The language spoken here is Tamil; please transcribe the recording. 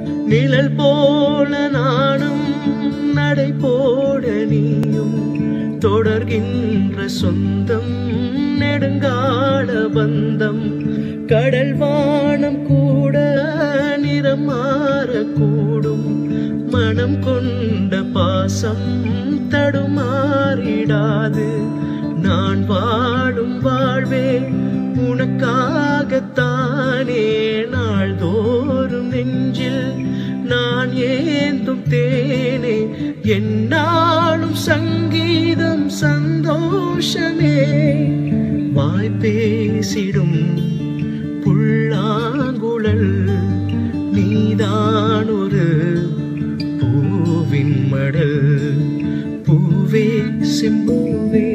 நிழல் போல நானும் நடை போட நீயும் தொடர்கின்ற சொந்தம் நெடுங்கால பந்தம் கடல் வானம் கூட நிறம் மாறக்கூடும் மனம் கொண்ட பாசம் தடுமாறிடாது நான் வாழும் வாழ்வே உனக்காகத்தானே நாள்தோறும் நெஞ்சில் நான் ஏந்தும் தேனே என்னாலும் சங்கீதம் சந்தோஷமே வாய் பேசிடும் புல்லாங்குழல் நீதான் ஒரு பூவின் மடல் பூவே செம்பூவே